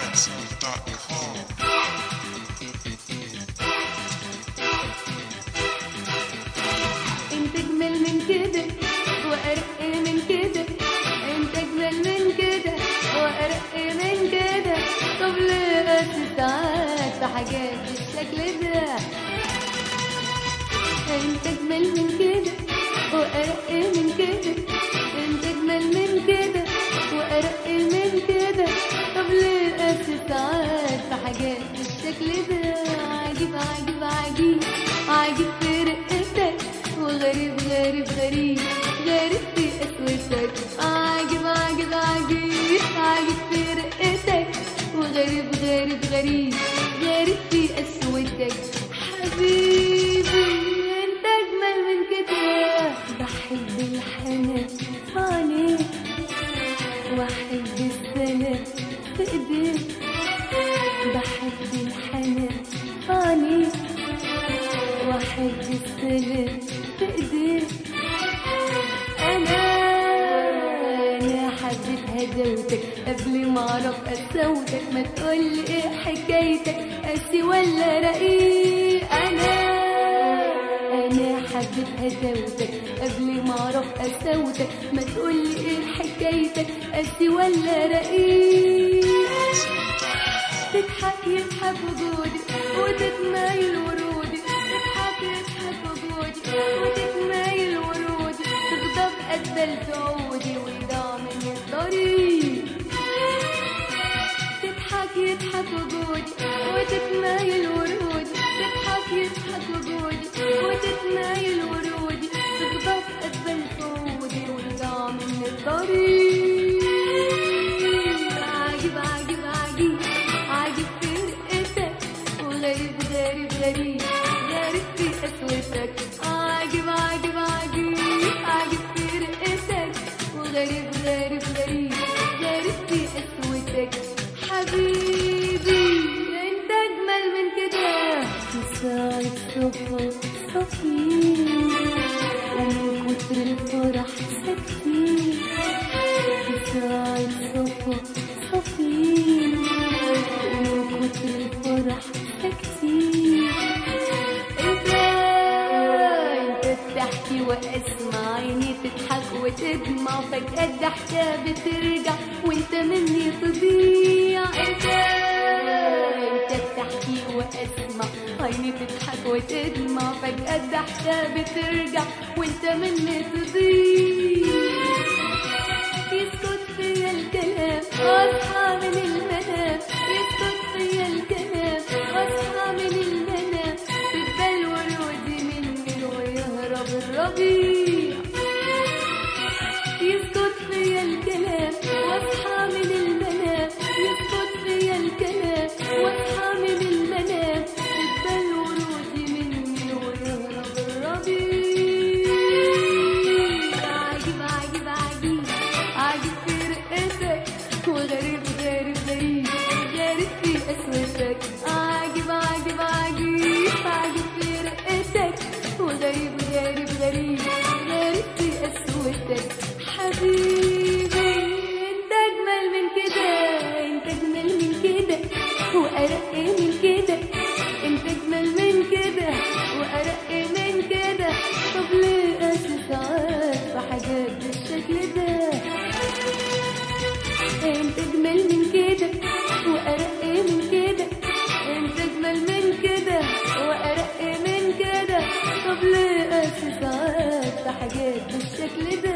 BeatStyle.com. انت اجمل من كده وارق من كده انت اجمل من كده وارق من كده طب ليه بس ساعات في حاجات بالشكل ده انت اجمل من كده وارق من كده انت اجمل من كده وارق من كده طب ليه بس ساعات في حاجات بالشكل ده عجيب عجيب عجيب عجيب في رقتك وغريب غريب غريب غريب في قسوتك عجيب عجيب عجيب عجيب في رقتك وغريب غريب غريب غريب في قسوتك حبيبي انت اجمل من كده بحب الحنان في عينيك واحب السلام في ايديك بحب الحنان في عينيك واحب السلام في ايديك انا انا حبيت هدوتك قبل ما اعرف قسوتك ما تقولي ايه حكايتك قاسي ولا رقيق انا انا حبيت هدوتك قبل ما اعرف قسوتك ما تقولي ايه حكايتك قاسي ولا رقيق تضحك يضحك وجودي وتتمايل ورودي تضحك يضحك وجودي وتتمايل ورودي تغضب قد سعودي ويضاع من الطريق تضحك يضحك وجودي وتتمايل ورودي تضحك يضحك وجودي وتتمايل ورودي تغضب قد سعودي ويضاع من الطريق عجيب عجيب عجيب عجيب في رقتك وغريب غريب غريب غريب في قسوتك عجيب عجيب عجيب عجيب في رقتك وغريب غريب غريب غريب في قسوتك حبيبي انت اجمل من كده في ساعة صفا صفين ومن كتر الفرح ساكتين في ساعة صفا صفين ومن كتر الفرح ساكتين انت انت بتحكي واسمع عيني تضحك وتدمع فجأة الضحكة بترجع وانت مني تضيع انت انت بتحكي واسمع عيني تضحك وتدمع فجأة الضحكة بترجع وانت مني تضيع يسكت فيا الكلام واصحى من المنام يسكت فيا الكلام واصحى من المنام تقبل ورودي مني ويهرب الربيع يسكت فيا الكلام واصحى من المنام يسكت فيا الكلام واصحى من المنام تقبل ورودي مني ويهرب الربيع عجيب عجيب عجيب عجيب في رقتك وغريب غريب غريب غريب في قسوتك عجيب عجيب عجيب عجيب في رقتك وغريب غريب غريب غريب في قسوتك حبيبي انت اجمل من كده انت اجمل من كده وارق من كده انت اجمل من كده وارق من كده طب ليه قاسي ساعات في حاجات بالشكل ده انت اجمل من كده وارق من كده انت اجمل من كده وارق من كده طب ليه قاسي ساعات في حاجات بالشكل ده